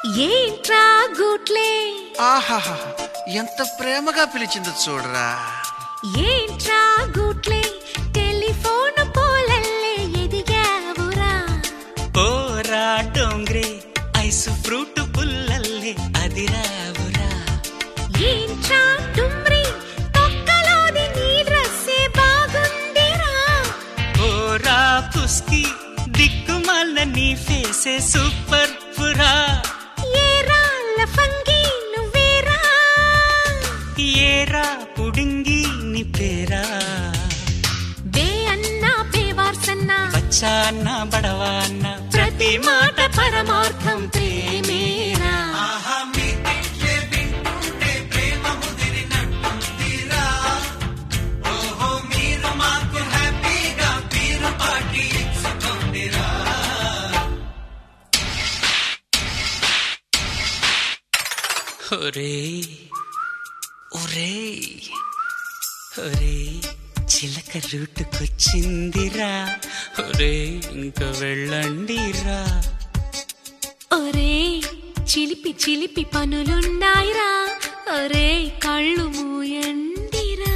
ఏంట్రా గూట్లే ఆహాహా ఎంత ప్రేమగా పిలిచిందో చూడరా ఏంట్రా గూట్లే టెలిఫోన్ పోలల్లే ఎదిగావురా ఓరా డోంగ్రే ఐస్ ఫ్రూట్ పుల్లల్లే అదిరావురా ఏంట్రా డుమ్రి తొక్కలోది నీ డ్రెస్సే బాగుందిరా ఓరా పుస్కి దిక్కుమాల నీ ఫేసే సూపర్ పురా ఏరా లఫంగి నువ్వేరా ఏరా పుడింగి నీ పేరా బే అన్నా బేవార్సన్నా బచ్చాన్న బడవాన్న ప్రతి మాట పరమార్థం ప్రేమేరా ఒరే ఒరే ఒరే చిలక రూటుకొచ్చిందిరా ఒరే ఇంక వెళ్ళండిరా ఒరే చిలిపి చిలిపి పనులున్నాయిరా ఒరే కళ్ళు మూయండిరా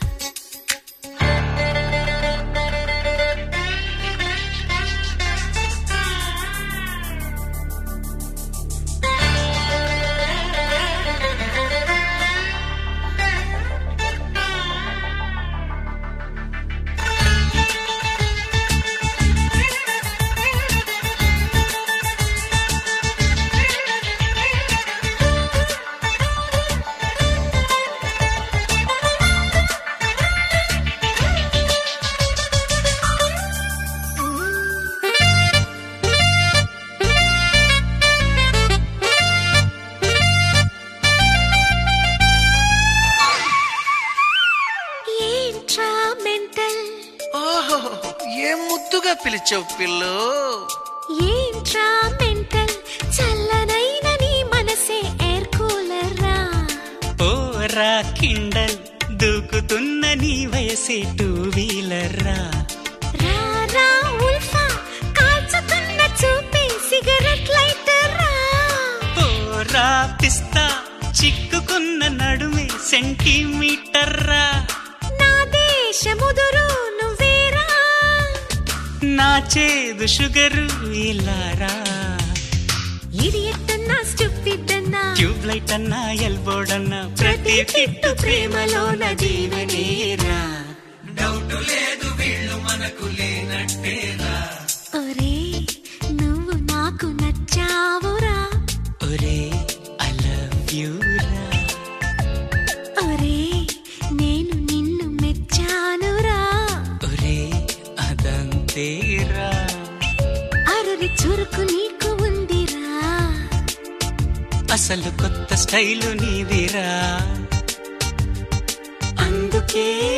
ఏంట్రా మెంటల్ ఓహో ఏం ముద్దుగా పిలిచావు పిల్లు ఏంట్రా మెంటల్ చల్లనైన నీ మనసే ఎయిర్ కూలర్ రా ఓరా కిండల్ దూకుతున్న నీ వయసే టూ వీలర్ రా రా రా ఉల్ఫా కాల్చుతున్న చూపే సిగరెట్ లైటర్ రా ఓరా పిస్తా చిక్కుకున్న నడుమే సెంటీమీటర్ రా నా దేశముదురు నువ్వేరా నా చేదు షుగరు ఇలారా ఇడియట్ అన్నా స్టూపిడ్ అన్నా ట్యూబ్ లైట్ అన్నా ఎల్బోర్డ్ ప్రతి కిట్టు ప్రేమలోన జీవనేరా ఒరే నువ్వు నాకు నచ్చావురా ఒరే ఐ లవ్ యూ రా ఒరే నేను నిన్ను మెచ్చానురా ఒరే అదంతేరా అరరి చురుకు నీకు ఉందిరా అసలు కొత్త స్టైలు నీదిరా అందుకే